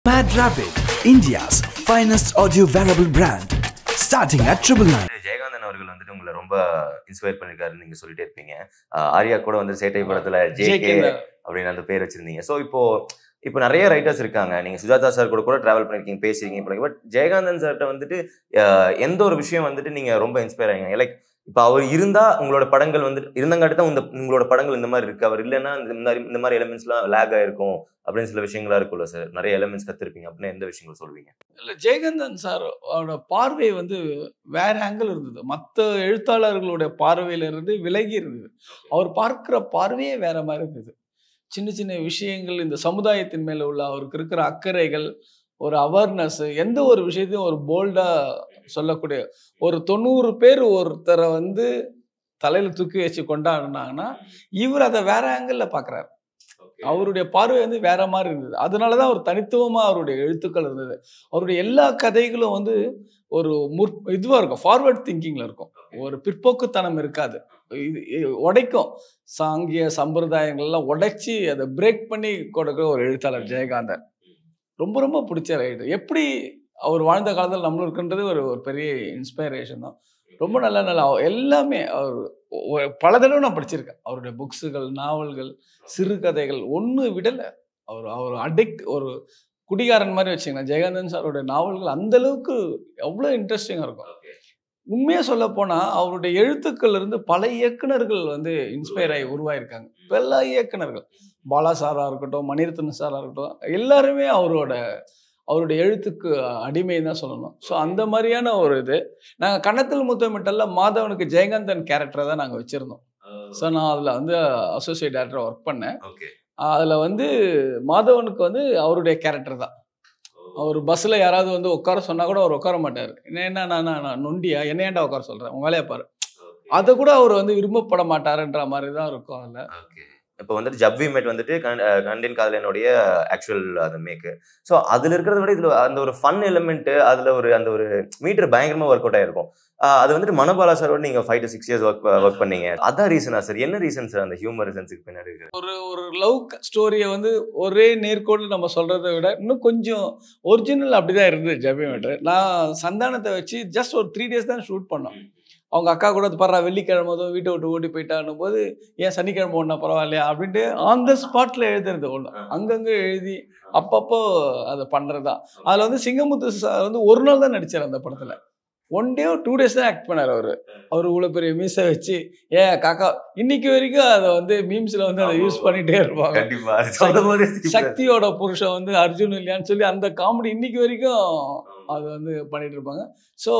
Mad Rabbit, India's finest audio wearable brand, starting at triple nine. Jayakanthan அவர்கள் வந்துட்டு உங்களை ரொம்ப இன்ஸ்பயர் பண்ணிருக்காருன்னு நீங்க சொல்லிட்டே இருப்பீங்க ஆஹ் ஆர்யா கூட வந்து சேட்டை படத்துல ஜே கே அப்படின்னு அந்த பேர் வச்சிருந்தீங்க ஸோ இப்போ இப்போ நிறைய ரைட்டர்ஸ் இருக்காங்க நீங்க சுஜாதா சார் கூட கூட டிராவல் பண்ணிருக்கீங்க பேசிருக்கீங்க இப்போ பட் ஜெயகாந்தன் சார்கிட்ட வந்துட்டு ஆஹ் எந்த ஒரு விஷயம் வந்துட்டு நீங்க ரொம்ப இன்ஸ்பயர் ஆகிங்க லைக் இப்போ அவர் இருந்தா உங்களோட படங்கள் வந்துட்டு இருந்தங்காட்டி தான் இந்த உங்களோட படங்கள் இந்த மாதிரி இருக்கு அவர் இல்லைன்னா இந்த மாதிரி இந்த மாதிரி எலிமெண்ட்ஸ்லாம் லேக் ஆயிருக்கும் அப்படின்னு சில விஷயங்களா இருக்கும்ல சார் நிறைய எலிமெண்ட்ஸ் கத்திருப்பீங்க அப்படின்னு எந்த விஷயங்கள் சொல்வீங்க இல்லை ஜெயகந்தன் சார் அவரோட பார்வை வந்து வேற ஆங்கிள் இருந்தது மற்ற எழுத்தாளர்களுடைய பார்வையில இருந்து விலகி இருந்தது அவர் பார்க்கிற பார்வையே வேற மாதிரி இருந்தது சின்ன சின்ன விஷயங்கள் இந்த சமுதாயத்தின் மேல உள்ள அவருக்கு இருக்கிற அக்கறைகள் ஒரு அவேர்னஸ் எந்த ஒரு விஷயத்தையும் ஒரு போல்டா சொல்லக்கூடிய ஒரு தொண்ணூறு பேர் ஒருத்தரை வந்து தலையில தூக்கி வச்சு கொண்டாடினாங்கன்னா இவர் அதை வேற ஆங்கிள் பார்க்கறாரு அவருடைய பார்வை வந்து வேற மாதிரி இருந்தது அதனாலதான் அவர் தனித்துவமா அவருடைய எழுத்துக்கள் இருந்தது அவருடைய எல்லா கதைகளும் வந்து ஒரு முற் இதுவா இருக்கும் ஃபார்வர்ட் திங்கிங்ல இருக்கும் ஒரு பிற்போக்குத்தனம் இருக்காது இது இது உடைக்கும் சாங்கிய சம்பிரதாயங்கள் எல்லாம் உடைச்சி அதை பிரேக் பண்ணி கொடுக்குற ஒரு எழுத்தாளர் ஜெயகாந்தன் ரொம்ப ரொம்ப பிடிச்ச ரைடு எப்படி அவர் வாழ்ந்த காலத்தில் நம்மளும் இருக்குன்றது ஒரு ஒரு பெரிய இன்ஸ்பைரேஷன் தான் ரொம்ப நல்ல நல்ல அவ- எல்லாமே அவர் ஒ- பல தடவை நான் படிச்சிருக்கேன் அவருடைய புக்ஸுகள் நாவல்கள் சிறுகதைகள் ஒன்று விடலை அவர் அவர் அடிக்ட் ஒரு குடிகாரன் மாதிரி வச்சுங்களேன் ஜெயகாந்தன் சாரோட நாவல்கள் அந்த அளவுக்கு எவ்வளோ இன்ட்ரெஸ்டிங்காக இருக்கும் உண்மையாக சொல்ல போனால் அவருடைய எழுத்துக்கள் இருந்து பல இயக்குனர்கள் வந்து இன்ஸ்பயர் ஆகி உருவாயிருக்காங்க பல இயக்குனர்கள் பாலா சாரா இருக்கட்டும் மணிரத்னம் சாரா இருக்கட்டும் எல்லாருமே அவரோட அவருடைய எழுத்துக்கு அடிமைன்னு தான் சொல்லணும் ஸோ அந்த மாதிரியான ஒரு இது நாங்கள் கன்னத்தில் முத்தமிட்டல்ல மாதவனுக்கு ஜெயகாந்தன் கேரக்டரை தான் நாங்கள் வச்சுருந்தோம் ஸோ நான் அதில் வந்து அசோசியேட் டேரக்டர் ஒர்க் பண்ணேன் ஓகே அதில் வந்து மாதவனுக்கு வந்து அவருடைய கேரக்டர் தான் அவர் பஸ்ஸில் யாராவது வந்து உட்கார சொன்னா கூட அவர் உட்கார மாட்டார் என்ன என்ன நான் நான் நான் நொண்டியா என்ன ஏன்டா உட்கார சொல்கிறேன் உன் வேலையை பாரு அதை கூட அவர் வந்து விரும்பப்பட மாட்டாருன்ற மாதிரி தான் இருக்கும் அதில் ஓகே இப்போ வந்துட்டு ஜப்வி மேட் வந்துட்டு கண்- அஹ் கண்டின் காதலனுடைய ஆக்சுவல் அந்த மேக்கு ஸோ அதில் இருக்கிறத விட இதில் அந்த ஒரு ஃபன் எலிமெண்ட்டு அதில் ஒரு அந்த ஒரு மீட்டர் பயங்கரமாக ஒர்க் அவுட் ஆயிருக்கும் ஆஹ் அது வந்துட்டு மனபாலா சாரோட நீங்கள் five to six years work work பண்ணீங்க அதான் ரீசனா சார் என்ன ரீசன் சார் அந்த ஹியூமர் சென்ஸுக்கு பின்னாடி இருக்கு ஒரு ஒரு லவ் ஸ்டோரியை வந்து ஒரே நேர்கோடு நம்ம சொல்கிறத விட இன்னும் கொஞ்சம் ஒரிஜினல் அப்படி தான் இருந்தது ஜபி மேட்ரு நான் சந்தானத்தை வச்சு ஜஸ்ட் ஒரு த்ரீ டேஸ் தான் ஷூட் பண்ணோம் அவங்க அக்கா கூட பர்றா வெள்ளிக்கிழமை அதுவும் வீட்டை விட்டு ஓடி போயிட்டான்னும் போது ஏன் சனிக்கிழமை ஒன்றா பரவாயில்லையா அப்படின்ட்டு ஆன் த ஸ்பாட்டில் எழுதுறது ஒன்று அங்கங்கே எழுதி அப்பப்போ அதை பண்ணுறது தான் அதில் வந்து சிங்கமுத்து சார் வந்து ஒரு நாள் தான் நடிச்சார் அந்த படத்தில் ஒன் டே டூ டேஸ் தான் ஆக்ட் பண்ணார் அவர் அவர் இவ்வளோ பெரிய மீசை வச்சு ஏ காக்கா இன்னைக்கு வரைக்கும் அதை வந்து மீம்ஸில் வந்து அதை யூஸ் பண்ணிகிட்டே இருப்பாங்க கண்டிப்பா அது சொல்லும் போது சக்தியோட புருஷன் வந்து அர்ஜுன் இல்லையான்னு சொல்லி அந்த காமெடி இன்னைக்கு வரைக்கும் அது வந்து பண்ணிட்டு இருப்பாங்க ஸோ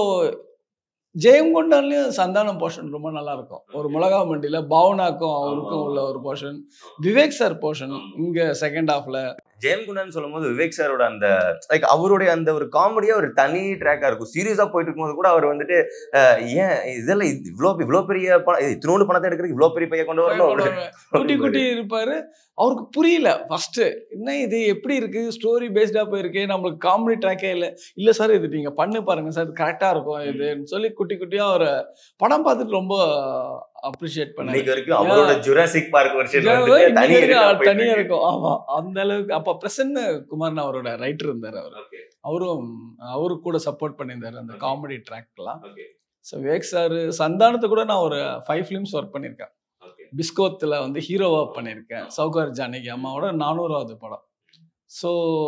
ஜெயங்கொண்டான்லயும் சந்தானம் போர்ஷன் ரொம்ப நல்லா இருக்கும் ஒரு மிளகா மண்டியில பாவனாக்கும் அவருக்கும் உள்ள ஒரு போர்ஷன் விவேக் சார் போர்ஷன் இங்க செகண்ட் ஹாஃப்ல ஜெயம் குண்டான்னு சொல்லும்போது விவேக் சாரோட அந்த லைக் அவருடைய அந்த ஒரு காமெடியா ஒரு தனி ட்ராக்கா இருக்கும் சீரியஸா போயிட்டு இருக்கும்போது கூட அவர் வந்துட்டு அஹ், ஏன் இதெல்லாம் இது இவ்வளோ இவ்வளோ பெரிய பணம் இது இத்தினோண்டு பணத்தை எடுக்கிறதுக்கு இவ்வளோ பெரிய பையன் கொண்டு வரணும் அப்படின்னு. குட்டி குட்டி இருப்பாரு அவருக்கு புரியல ஃபர்ஸ்ட் என்ன இது எப்படி இருக்கு ஸ்டோரி பேஸ்டா போயிருக்கு நம்மளுக்கு காமெடி ட்ராக்கே இல்லை இல்ல சார் இது நீங்க பண்ணு பாருங்க சார் கரெக்டா இருக்கும் இதுன்னு சொல்லி குட்டி குட்டியா ஒரு படம் பார்த்துட்டு ரொம்ப அப்ரிஷியேட் பண்ணாரு இன்னைக்கு வரைக்கும் அவரோட ஜுராசிக் பார்க் வருஷன் இன்னைக்கு தனி வரைக்கும் தனியா இருக்கும் ஆமா அந்த அளவுக்கு அப்ப பிரசன்ன குமார்னு அவரோட ரைட்டர் இருந்தார் அவர் அவரும் அவரு கூட சப்போர்ட் பண்ணியிருந்தாரு அந்த காமெடி ட்ராக்லாம் ஸோ விவேக் சார் சந்தானத்தை கூட நான் ஒரு ஃபைவ் ஃபிலிம்ஸ் ஒர்க் பண்ணியிருக்கேன் பிஸ்கோத்தில் வந்து ஹீரோவாக பண்ணியிருக்கேன் சௌகார் ஜானகி அம்மாவோட நானூறாவது படம் ஸோ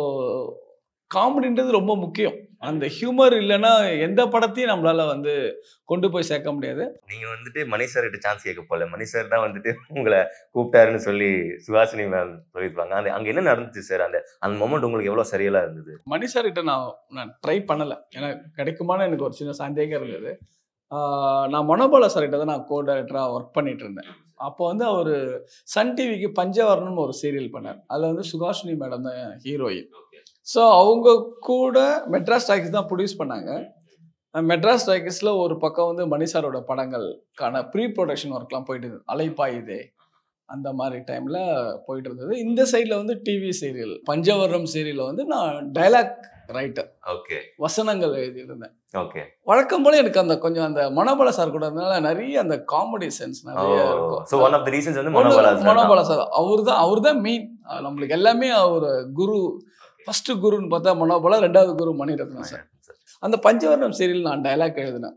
காமெடின்றது ரொம்ப முக்கியம் அந்த ஹியூமர் இல்லைன்னா எந்த படத்தையும் நம்மளால வந்து கொண்டு போய் சேர்க்க முடியாது நீங்க வந்துட்டு மணி சார் கிட்ட சான்ஸ் கேட்க போல மணி சார் தான் வந்துட்டு உங்களை கூப்பிட்டாருன்னு சொல்லி சுஹாசினி மேம் சொல்லியிருப்பாங்க அந்த அங்க என்ன நடந்துச்சு சார் அந்த அந்த மொமெண்ட் உங்களுக்கு எவ்வளவு சரியலா இருந்தது மணி சார்கிட்ட நான் நான் ட்ரை பண்ணலை ஏன்னா கிடைக்குமான்னு எனக்கு ஒரு சின்ன சந்தேகம் இருந்தது ஆஹ் நான் மனோபாலா சார்கிட்ட தான் நான் கோ டைரக்டராக ஒர்க் பண்ணிட்டு இருந்தேன் அப்போ வந்து அவர் சன் டிவிக்கு பஞ்சவர்ணம்னு ஒரு சீரியல் பண்ணார் அதில் வந்து சுகாஷினி மேடம் தான் ஹீரோயின் ஸோ அவங்க கூட மெட்ராஸ் டாக்கிஸ் தான் ப்ரொடியூஸ் பண்ணாங்க அஹ் மெட்ராஸ் டாக்கிஸில் ஒரு பக்கம் வந்து மணி சாரோட படங்களுக்கான ப்ரீ ப்ரொடக்ஷன் ஒர்க்லாம் போயிட்டு இருந்தது அலைப்பாயுதே அந்த மாதிரி டைமில் போயிட்டு இருந்தது இந்த சைடில் வந்து டிவி சீரியல் பஞ்சவர்ணம் சீரியலில் வந்து நான் டைலாக் ரைட்டர் ஓகே வசனங்கள் எழுதியிருந்தேன் ஓகே வழக்கம் போல எனக்கு அந்த கொஞ்சம் அந்த மனோபல சார் கூட இருந்தனால நிறைய அந்த காமெடி சென்ஸ் நிறைய இருக்கும் so one of the reasons வந்து மனோபாலா சார் மனோபல சார் அவர் தான் அவர் தான் மெயின் நம்மளுக்கு எல்லாமே அவர் குரு ஃபர்ஸ்ட் குருன்னு பார்த்தா மனோபலா ரெண்டாவது குரு மணிரத்னம் சார் அந்த பஞ்சவர்ணம் சீரியல் நான் டைலாக் எழுதினேன்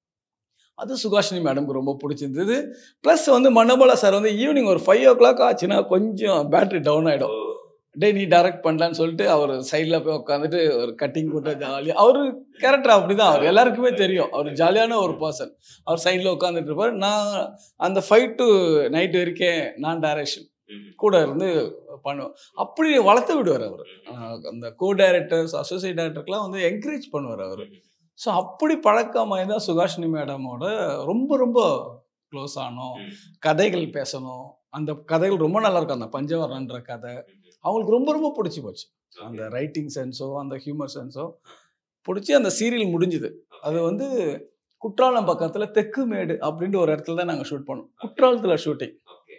அது சுகாஷினி மேடம்க்கு ரொம்ப பிடிச்சிருந்தது ப்ளஸ் வந்து மனோபலா சார் வந்து ஈவினிங் ஒரு ஃபைவ் ஓ கிளாக் ஆச்சுன்னா கொஞ்சம் பேட்டரி டவுன் ஆகிடும் டே நீ டைரக்ட் பண்ணலான்னு சொல்லிட்டு அவர் சைடில் போய் உட்காந்துட்டு ஒரு கட்டிங் போட்டு ஜாலியாக அவர் கேரக்டர் அப்படி தான் அவர் எல்லாருக்குமே தெரியும் அவர் ஜாலியான ஒரு பர்சன் அவர் சைடில் உட்காந்துட்டு இருப்பார் நான் அந்த ஃபைவ் டு நைட் வரைக்கும் நான் டைரக்ஷன் கூட இருந்து பண்ணுவேன் அப்படி வளர்த்து விடுவார் அவர் அந்த கோ டைரக்டர்ஸ் அசோசியேட் டைரக்டருக்குலாம் வந்து என்கரேஜ் பண்ணுவார் அவர் ஸோ அப்படி பழக்கமாகி தான் சுகாஷினி மேடமோட ரொம்ப ரொம்ப க்ளோஸ் ஆனோம் கதைகள் பேசணும் அந்த கதைகள் ரொம்ப நல்லா இருக்கும் அந்த பஞ்சவரன்ற கதை அவங்களுக்கு ரொம்ப ரொம்ப பிடிச்சி போச்சு அந்த ரைட்டிங் சென்ஸோ அந்த ஹியூமர் சென்ஸோ பிடிச்சி அந்த சீரியல் முடிஞ்சுது அது வந்து குற்றாலம் பக்கத்தில் தெக்குமேடு அப்படின்ற ஒரு இடத்துல தான் நாங்கள் ஷூட் பண்ணோம் குற்றாலத்தில் ஷூட்டிங்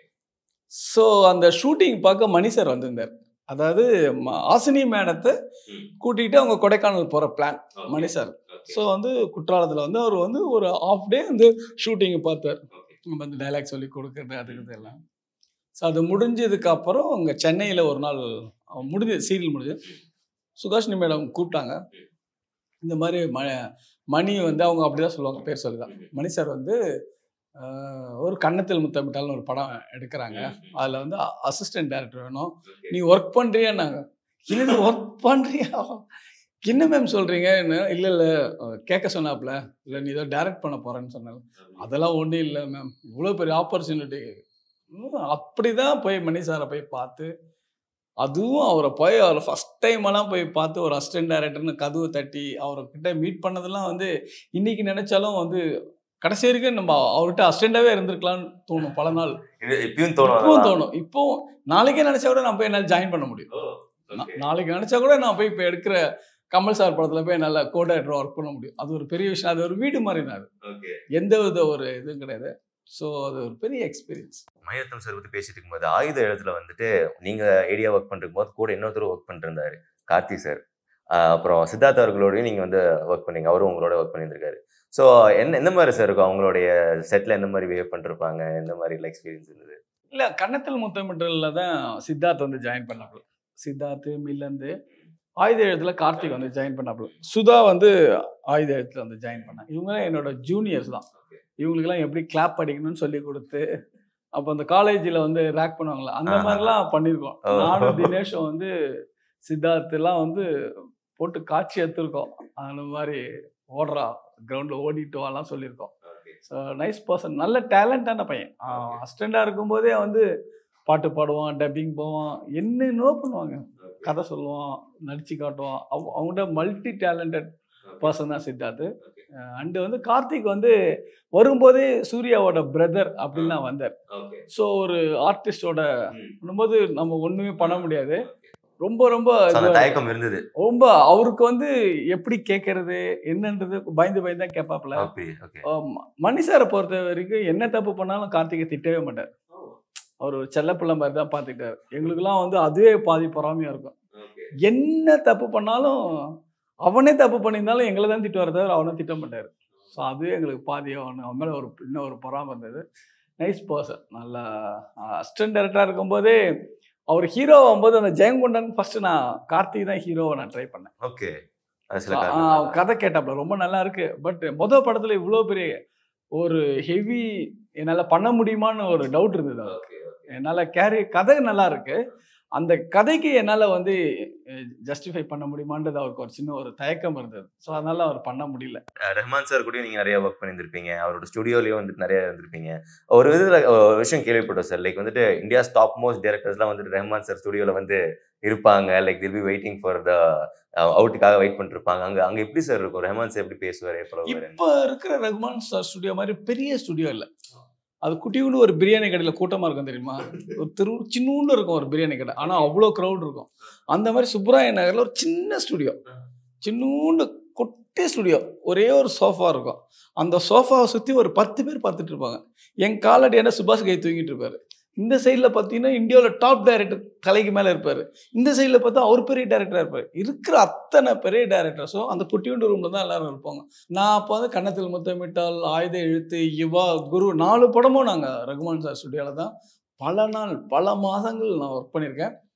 ஸோ அந்த ஷூட்டிங் பார்க்க மணி சார் வந்திருந்தார் அதாவது ம- ஆசினி மேடத்தை கூட்டிகிட்டு அவங்க கொடைக்கானல் போகிற பிளான் மணி சார் ஸோ வந்து குற்றாலத்தில் வந்து அவர் வந்து ஒரு ஆஃப் டே வந்து ஷூட்டிங்கை பார்த்தார் நம்ம வந்து டைலாக் சொல்லி கொடுக்குறது அதுக்கு இது எல்லாம் ஸோ அது முடிஞ்சதுக்கு அப்புறம் அங்கே சென்னையில் ஒரு நாள் அவன் முடிஞ்சது சீரியல் முடிஞ்சது சுகாஷினி மேடம் கூப்பிட்டாங்க இந்த மாதிரி ம மணி வந்து அவங்க அப்படிதான் சொல்லுவாங்க பேர் சொல்லி தான் மணி சார் வந்து ஆஹ், ஒரு கன்னத்தில் முத்தமிட்டால்னு ஒரு படம் எடுக்கிறாங்க அதில் வந்து அசிஸ்டன்ட் டைரக்டர் வேணும் நீ ஒர்க் பண்ணுறியான்னாங்க இல்லை ஒர்க் பண்ணுறியா என்ன மேம் சொல்கிறீங்க இல்லை இல்லை கேட்க சொன்னாப்ல இல்லை நீ ஏதோ டைரக்ட் பண்ண போகிறேன்னு சொன்னாங்க அதெல்லாம் ஒன்றும் இல்லை மேம் இவ்வளோ பெரிய ஆப்பர்ச்சுனிட்டி அப்படி தான் போய் மணி சாரை போய் பார்த்து அதுவும் அவரை போய் அவரை ஃபஸ்ட் டைமெல்லாம் போய் பார்த்து ஒரு அசிஸ்டன்ட் டைரக்டர்னு கதவை தட்டி அவர்கிட்ட மீட் பண்ணதெல்லாம் வந்து இன்னைக்கு நினைச்சாலும் வந்து கடைசி வரைக்கும் நம்ம அவர்கிட்ட அசிஸ்டண்டாகவே இருந்திருக்கலாம்னு தோணும் பல நாள் இது இப்பயும் தோணும் இப்பவும் அதெல்லாம். தோணும் இப்போ நாளைக்கே நினைச்சா கூட நான் போய் என்னால் ஜாயின் பண்ண முடியும் நா- நாளைக்கு நினைச்சா கூட நான் போய் இப்போ எடுக்கிற கமல் சார் படத்துல போய் நல்லா கோடாக்டர் ஒர்க் பண்ண முடியும் அது ஒரு பெரிய விஷயம் அது ஒரு வீடு மாதிரி தான் அது எந்த வித ஒரு இதுவும் கிடையாது ஸோ அது ஒரு பெரிய எக்ஸ்பீரியன்ஸ் மணிரத்னம் சார் பத்தி பேசிட்டு இருக்கும்போது ஆயுத எழுத்துல வந்துட்டு நீங்க ஏரியா ஒர்க் பண்ணிருக்கும் போது கூட இன்னொருத்தர் ஒர்க் பண்ணிட்டு இருந்தாரு கார்த்தி சார் அப்புறம் சித்தார்த் அவர்களோடயும் நீங்க வந்து ஒர்க் பண்ணீங்க அவரும் உங்களோட ஒர்க் பண்ணியிருந்திருக்காரு ஸோ என்ன எந்த மாதிரி சார் இருக்கும் அவங்களுடைய செட்ல எந்த மாதிரி பிஹேவ் பண்ணிருப்பாங்க எந்த மாதிரி எக்ஸ்பீரியன்ஸ் இருந்தது இல்லை கன்னத்தில் முத்தமிட்டலில் தான் சித்தார்த் வந்து ஜாயின் பண்ணாப்புல சித்தார்த்து மில்லந்து ஆயுத எழுத்துல கார்த்திக் வந்து ஜாயின் பண்ணாப்புல சுதா வந்து ஆயுத எழுத்துல வந்து ஜாயின் பண்ணாங்க இவங்க என்னோட ஜூனியர்ஸ் தான் இவங்களுக்கெல்லாம் எப்படி கிளாப் அடிக்கணும்னு சொல்லி கொடுத்து அப்போ அந்த காலேஜில் வந்து ரேக் பண்ணுவாங்களா அந்த ஆஹா. மாதிரிலாம் பண்ணியிருக்கோம் ஓ. நானும் தினேஷும் வந்து சித்தார்த் எல்லாம் வந்து போட்டு காட்சி எடுத்திருக்கோம் அந்த மாதிரி ஓடுறா கிரவுண்டில் ஓடிட்டு வாலாம் சொல்லியிருக்கோம் ஸோ நைஸ் பர்சன் நல்ல டேலண்டான பையன் அசிஸ்டண்டாக இருக்கும்போதே வந்து பாட்டு பாடுவான் டப்பிங் போவான் என்னென்னோ பண்ணுவாங்க கதை சொல்லுவான் நடிச்சு காட்டுவான் அவ அவங்கள்ட்ட மல்டி டேலண்டட் பர்சன் தான் சித்தார்த்து அண்டு வந்து கார்த்திக் வந்து வரும்போதே சூர்யாவோட பிரதர் அப்படின்னு தான் வந்தார் ஸோ ஒரு ஆர்டிஸ்டோட பண்ணும்போது நம்ம ஒன்றுமே பண்ண முடியாது ரொம்ப ரொம்ப So, அந்த இதுவா- தயக்கம் இருந்தது ரொம்ப அவருக்கு வந்து எப்படி கேட்கறது என்னன்றது பயந்து பயந்து தான் கேட்பாப்புல அப்படி ஓகே ஆமா. மணி சாரை பொறுத்த வரைக்கும் என்ன தப்பு பண்ணாலும் கார்த்திகை திட்டவே மாட்டார் அவர் ஒரு செல்ல பிள்ளை மாதிரி தான் பார்த்துக்கிட்டாரு எங்களுக்கெல்லாம் வந்து அதுவே பாதி பொறாமையா இருக்கும் என்ன தப்பு பண்ணாலும் அவனே தப்பு பண்ணியிருந்தாலும் எங்களை தான் திட்டு தவிர அவனை திட்ட மாட்டார் ஸோ அதுவே எங்களுக்கு பாதி அவன் அவன் மேலே ஒரு இன்னும் ஒரு பொறாமை இருந்தது நைஸ் பர்சன் நல்லா அசிஸ்டன்ட் டேரக்டராக இருக்கும்போதே அவர் ஹீரோ ஆகும்போது அந்த ஜெயங்கொண்டன் ஃபர்ஸ்ட் நான் கார்த்திக் தான் ஹீரோவை நான் ட்ரை பண்ணேன் ஓகே அது சில ஆ, காரணங்களால. கதை கேட்டாப்ல ரொம்ப நல்லா இருக்கு பட் மொதல் படத்துல இவ்வளோ பெரிய ஒரு ஹெவி என்னால் பண்ண முடியுமான்னு ஒரு டவுட் இருந்தது அவருக்கு என்னால் கேரி கதை நல்லா இருக்கு அந்த கதைக்கு என்னால் வந்து ஜஸ்டிஃபை பண்ண முடியுமான்றது அவருக்கு ஒரு சின்ன ஒரு தயக்கம் இருந்தது ஸோ அதனால அவர் பண்ண முடியல அஹ் ரஹ்மான் சார் கூட நீங்க நிறைய ஒர்க் பண்ணியிருந்திருப்பீங்க அவரோட ஸ்டுடியோலயும் வந்துட்டு நிறைய இருந்திருப்பீங்க ஒரு இதுல ஒரு விஷயம் கேள்விப்பட்டோம் சார் லைக் வந்துட்டு இந்தியாஸ் டாப் மோஸ்ட் டேரக்டர்ஸ்லாம் வந்துட்டு ரஹ்மான் சார் ஸ்டுடியோல வந்து இருப்பாங்க like they'll be waiting for the அவுட்டுக்காக வெயிட் பண்ணிட்டு இருப்பாங்க அங்க அங்க எப்படி சார் இருக்கும் ரஹ்மான் சார் எப்படி பேசுவாரு பழகுவாரு இப்போ இருக்கிற ரகுமான் சார் ஸ்டுடியோ மாதிரி பெரிய ஸ்டுடியோ இல்லை அது குட்டியூண்டு ஒரு பிரியாணி கடையில் கூட்டமாக இருக்கும் தெரியுமா ஒரு திரு சின்னூண்டு இருக்கும் ஒரு பிரியாணி கடை ஆனால் அவ்வளோ க்ரௌட் இருக்கும் அந்த மாதிரி சுப்ராய நகரில் ஒரு சின்ன ஸ்டுடியோ சின்னூண்டு குட்டி ஸ்டுடியோ ஒரே ஒரு சோஃபா இருக்கும் அந்த சோஃபாவை சுற்றி ஒரு பத்து பேர் பார்த்துட்டு இருப்பாங்க என் காலடி என்ன சுபாஷ் கை தூங்கிட்டு இருப்பாரு இந்த சைடில் பார்த்தீங்கன்னா இந்தியாவில் டாப் டைரக்டர் தலைக்கு மேலே இருப்பார் இந்த சைடில் பார்த்தா அவர் பெரிய டேரக்டராக இருப்பார் இருக்கிற அத்தனை பெரிய டேரக்டர்ஸும் அந்த குட்டியூண்டு ரூமில் தான் எல்லாரும் இருப்பாங்க நான் அப்போ வந்து கன்னத்தில் முத்தமிட்டால் ஆயுத எழுத்து யுவா குரு நாலு படமும் நாங்கள் ரகுமான் சார் ஸ்டுடியோவில் தான் பல நாள் பல மாதங்கள் நான் ஒர்க் பண்ணியிருக்கேன்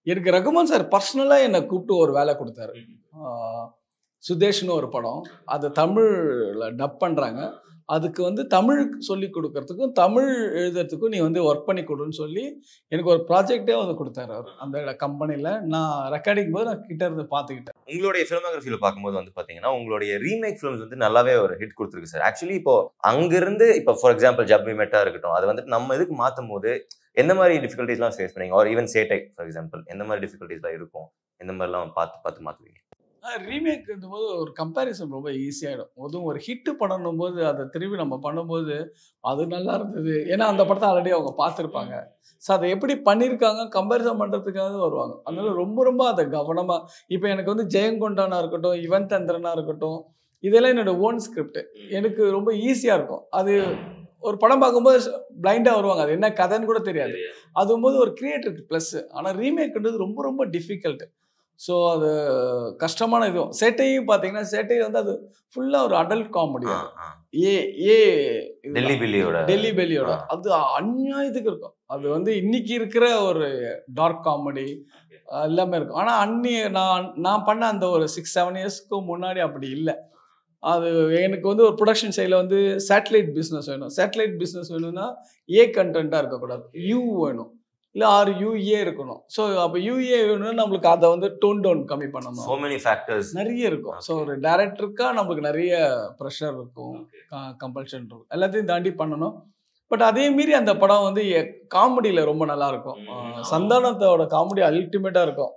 எனக்கு ரகுமான் சார் பர்சனலாக என்னை கூப்பிட்டு ஒரு வேலை கொடுத்தாரு ஆஹ் சுதேஷ்னு ஒரு படம் அது தமிழில் டப் பண்ணுறாங்க அதுக்கு வந்து தமிழ் சொல்லி கொடுக்கறதுக்கும் தமிழ் எழுதுறதுக்கும் நீ வந்து ஒர்க் பண்ணி கொடுன்னு சொல்லி எனக்கு ஒரு ப்ராஜெக்டே வந்து கொடுத்தாரு அவர் அந்த கம்பெனியில் நான் ரெக்கார்டிங் போது நான் கிட்ட இருந்து பார்த்துக்கிட்டேன் உங்களுடைய ஃபிலிமோகிராஃபியில் பார்க்கும்போது வந்து பாத்தீங்கன்னா உங்களுடைய ரீமேக் ஃபிலிம்ஸ் வந்து நல்லாவே ஒரு ஹிட் கொடுத்துருக்கு சார் ஆக்சுவலி இப்போ அங்கிருந்து இப்போ ஃபார் எக்ஸாம்பிள் ஜப்மி மெட்டா இருக்கட்டும் அது வந்துட்டு நம்ம இதுக்கு மாற்றும் போது எந்த மாதிரி டிஃபிகல்ட்டிஸ்லாம் ஃபேஸ் பண்ணீங்க ஒரு ஈவன் சேட்டை ஃபார் எக்ஸாம்பிள் எந்த மாதிரி டிஃபிகல்ட்டிஸ்லாம் இருக்கும் எந்த மாதிரிலாம் பார்த்து பார்த்து மாற்றுவீங்க ரீமேக் போது ஒரு கம்பேரிசன் ரொம்ப ஈஸியாகிடும் அதுவும் ஒரு ஹிட்டு பண்ணணும் போது அதை திரும்பி நம்ம பண்ணும்போது அது நல்லா இருந்தது ஏன்னா அந்த படத்தை ஆல்ரெடி அவங்க பார்த்துருப்பாங்க ஸோ அதை எப்படி பண்ணியிருக்காங்க கம்பேரிசன் பண்ணுறதுக்காக வருவாங்க அதனால ரொம்ப ரொம்ப அதை கவனமாக இப்போ எனக்கு வந்து ஜெயங்கொண்டானா இருக்கட்டும் யுவன் தந்திரனா இருக்கட்டும் இதெல்லாம் என்னோட ஓன் ஸ்கிரிப்ட் எனக்கு ரொம்ப ஈஸியாக இருக்கும் அது ஒரு படம் பார்க்கும்போது பிளைண்டாக வருவாங்க அது என்ன கதைன்னு கூட தெரியாது அதும்போது ஒரு கிரியேட்டருக்கு ப்ளஸ் ஆனால் ரீமேக்ன்றது ரொம்ப ரொம்ப டிஃபிகல்ட் ஸோ அது கஷ்டமான இதுவும் சேட்டையும் பார்த்தீங்கன்னா சேட்டை வந்து அது ஃபுல்லாக ஒரு அடல்ட் காமெடி ஏ ஏ இதுதான். டெல்லி பில்லியோட டெல்லி பெலியோட ஆ. அது அநியாயத்துக்கு இருக்கும் அது வந்து இன்னைக்கு இருக்கிற ஒரு டார்க் காமெடி எல்லாமே இருக்கும் ஆனால் அன்னி நான் நான் பண்ண அந்த ஒரு சிக்ஸ் செவன் இயர்ஸ்க்கு முன்னாடி அப்படி இல்லை அது எனக்கு வந்து ஒரு ப்ரொடக்ஷன் சைடில் வந்து சேட்டலைட் பிஸ்னஸ் வேணும் சேட்டலைட் பிஸ்னஸ் வேணும்னா ஏ கண்டென்ட்டாக இருக்கக்கூடாது யூ வேணும் இல்லை ஆறு யூஏ இருக்கணும் ஸோ அப்போ யூஏ வேணும்னா நம்மளுக்கு அதை வந்து டோன் டவுன் கம்மி பண்ணணும் சோ மெனி ஃபேக்டர்ஸ் நிறைய இருக்கும் ஸோ ஒரு டேரக்டருக்கா நம்மளுக்கு நிறைய ப்ரெஷர் இருக்கும் கம்பல்ஷன் இருக்கும் எல்லாத்தையும் தாண்டி பண்ணணும் பட் அதே மீறி அந்த படம் வந்து காமெடியில் ரொம்ப நல்லா இருக்கும் அஹ் சந்தானத்தோட காமெடி அல்டிமேட்டாக இருக்கும்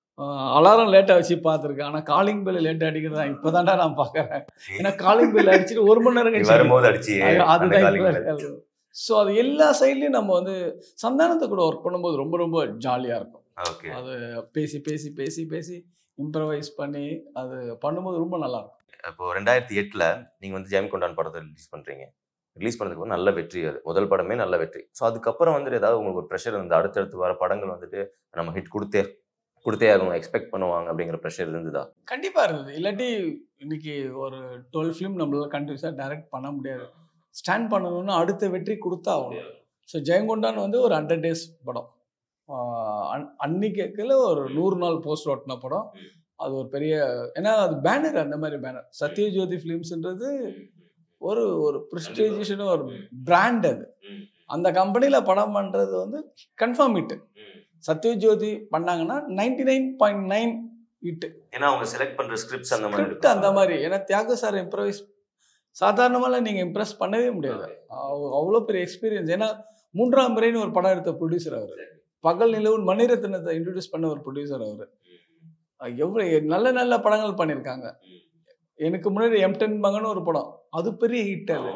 அலாரம் லேட்டாக வச்சு பார்த்துருக்கேன் ஆனால் காலிங் பெல் லேட்டாக அடிக்கிறதா இப்போதான்டா நான் பார்க்குறேன் ஏன்னா காலிங் பெல் அடிச்சுட்டு ஒரு மணி நேரம் கழிச்சு வரும்போது அடிச்சு அந்த காலிங் அதுதான் ஸோ அது எல்லா சைட்லையும் நம்ம வந்து சந்தானத்தை கூட ஒர்க் பண்ணும்போது ரொம்ப ரொம்ப ஜாலியாக இருக்கும் ஓகே அது பேசி பேசி பேசி பேசி இம்ப்ரவைஸ் பண்ணி அது பண்ணும்போது ரொம்ப நல்லா இருக்கும் இப்போ ரெண்டாயிரத்தி எட்டுல நீங்க வந்து ஜெயம் கொண்டான் படத்தை ரிலீஸ் பண்றீங்க ரிலீஸ் பண்ணதுக்கு அப்புறம் நல்ல வெற்றி அது முதல் படமே நல்ல வெற்றி ஸோ அதுக்கப்புறம் வந்துட்டு ஏதாவது உங்களுக்கு ஒரு ப்ரெஷர் இருந்து அடுத்தடுத்து வர படங்கள் வந்துட்டு நம்ம ஹிட் கொடுத்தே கொடுத்தே ஆகணும் எக்ஸ்பெக்ட் பண்ணுவாங்க அப்படிங்கிற ப்ரெஷர் இருந்ததா கண்டிப்பா இருந்தது இல்லாட்டி இன்னைக்கு ஒரு டுவெல் ஃபிலிம் நம்மளால கண்டினியூஸாக டைரக்ட் பண்ண முடியாது ஸ்டாண்ட் பண்ணணும்னா அடுத்த வெற்றி கொடுத்தா ஆகணும் ஸோ ஜெயங்கொண்டான் வந்து ஒரு ஹண்ட்ரட் டேஸ் படம் ஆஹ் அன்- அன்னைக்குல ஒரு நூறு நாள் போஸ்ட் ஓட்டின படம் அது ஒரு பெரிய ஏன்னா அது பேனர் அந்த மாதிரி பேனர் சத்யஜோதி ஃபிலிம்ஸ்ன்றது ஒரு ஒரு ப்ரிஸ்டேஜிஷன் ஒரு பிராண்ட் அது அந்த கம்பெனியில் படம் பண்ணுறது வந்து கன்ஃபார்ம் ஹிட் சத்யஜோதி பண்ணாங்கன்னா ninety nine point nine hit ஏன்னா அவங்க செலக்ட் பண்ற ஸ்கிரிப்ட்ஸ் அந்த மாதிரி ஸ்கிரிப்ட் அந்த மாதிரி ஏன்னா தியாக சார் இம்ப்ரவைஸ் சாதாரணமாலாம் நீங்கள் இம்ப்ரெஸ் பண்ணவே முடியாது அவ்வளோ பெரிய எக்ஸ்பீரியன்ஸ் ஏன்னா மூன்றாம் முறைன்னு ஒரு படம் எடுத்த ப்ரொடியூசர் அவர் பகல் நிலவு மணிரத்னத்தை இன்ட்ரடியூஸ் பண்ண ஒரு ப்ரொடியூசர் அவர் எவ்வளோ நல்ல நல்ல படங்கள் பண்ணியிருக்காங்க எனக்கு முன்னாடி எம்டன் மகன் ஒரு படம் அது பெரிய ஹிட் அது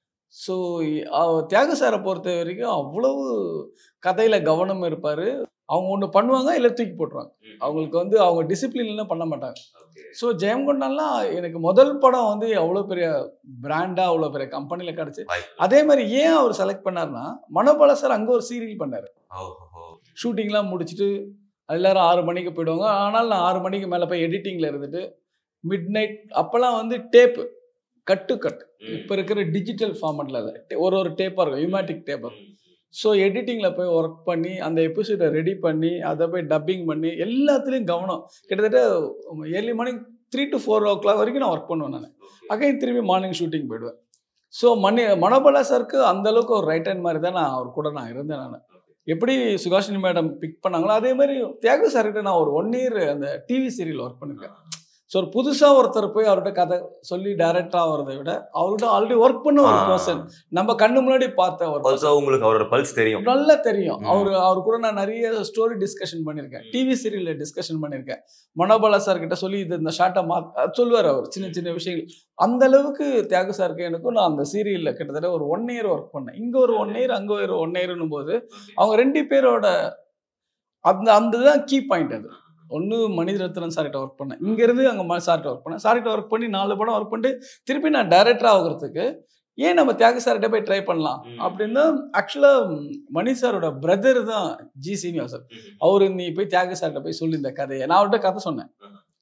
ஸோ தியாக சாரை பொறுத்த வரைக்கும் அவ்வளவு கதையில் கவனம் இருப்பார் அவங்க ஒன்று பண்ணுவாங்க இல்லை தூக்கி போட்டுருவாங்க அவங்களுக்கு வந்து அவங்க டிசிப்ளின்லாம் பண்ண மாட்டாங்க ஸோ ஜெயங்கொண்டான்லாம் எனக்கு முதல் படம் வந்து அவ்வளோ பெரிய பிராண்டாக அவ்வளோ பெரிய கம்பெனியில் கிடச்சி வாய்ப்பு. அதே மாதிரி ஏன் அவர் செலக்ட் பண்ணார்னா மனோபால சார் அங்கே ஒரு சீரியல் பண்ணார் ஓஹோ ஷூட்டிங்லாம் முடிச்சுட்டு எல்லாரும் ஆறு மணிக்கு போயிடுவாங்க ஆனால் நான் ஆறு மணிக்கு மேலே போய் எடிட்டிங்கில் இருந்துட்டு மிட் நைட் அப்போல்லாம் வந்து டேப்பு கட்டு கட் இப்போ இருக்கிற டிஜிட்டல் ஃபார்மெட்டில் இல்லை ஒரு ஒரு டேப்பாக இருக்கும் யூமேட்டிக் டேப் ஸோ எடிட்டிங்கில் போய் ஒர்க் பண்ணி அந்த எபிசோடை ரெடி பண்ணி அதை போய் டப்பிங் பண்ணி எல்லாத்துலேயும் கவனம் கிட்டத்தட்ட early morning three to four o'clock வரைக்கும் நான் ஒர்க் பண்ணுவேன் நான் அகைன் திரும்பி மார்னிங் ஷூட்டிங் போயிடுவேன் ஸோ மணி மனோபலா சாருக்கு அந்த அளவுக்கு ஒரு ரைட் ஹேண்ட் மாதிரி தான் நான் அவர் கூட நான் இருந்தேன் நான் எப்படி சுகாஷினி மேடம் பிக் பண்ணாங்களோ அதே மாதிரி தியாக சார்கிட்ட நான் ஒரு ஒன் இயர் அந்த டிவி சீரியல் ஒர்க் பண்ணிருக்கேன் ஸோ ஒரு புதுசாக ஒருத்தர் போய் அவர்கிட்ட கதை சொல்லி டைரக்டர் ஆகிறத விட அவர்கிட்ட ஆல்ரெடி ஒர்க் பண்ண ஒரு பர்சன் நம்ம கண்ணு முன்னாடி பார்த்த ஒரு person. ஆல்சோ உங்களுக்கு அவரோட பல்ஸ் தெரியும் நல்லா தெரியும் ம். அவர் அவர் கூட நான் நிறைய ஸ்டோரி டிஸ்கஷன் பண்ணியிருக்கேன் டிவி சீரியல்ல டிஸ்கஷன் பண்ணியிருக்கேன் மனோபாலா சார் கிட்ட சொல்லி இது இந்த ஷார்ட்டை மா சொல்லுவார் அவர் சின்ன சின்ன விஷயங்கள் அந்த அளவுக்கு தியாக சாருக்கு எனக்கும் நான் அந்த சீரியல்ல கிட்டத்தட்ட ஒரு ஒன் இயர் ஒர்க் பண்ணேன் இங்க ஒரு ஒன் இயர் அங்க ஒரு ஒன் இயர்னும் போது அவங்க ரெண்டு பேரோட அந்த அந்த தான் கீ பாயிண்ட் அது ஒன்று மணிரத்னம் சார்கிட்ட ஒர்க் பண்ணேன் இங்கேருந்து அங்கே சார்கிட்ட ஒர்க் பண்ணேன் சார்கிட்ட ஒர்க் பண்ணி நாலு படம் ஒர்க் பண்ணிட்டு திருப்பி நான் டைரக்டர் ஆகுறதுக்கு ஏன் நம்ம தியாக சார்கிட்ட போய் ட்ரை பண்ணலாம் ம். அப்படின்னா ஆக்சுவலாக மணி சாரோட பிரதர் தான் ஜி சீனிவாசன் அவரு நீ போய் தியாக சார்கிட்ட போய் சொல்லி இந்த கதையை நான் அவர்கிட்ட கதை சொன்னேன்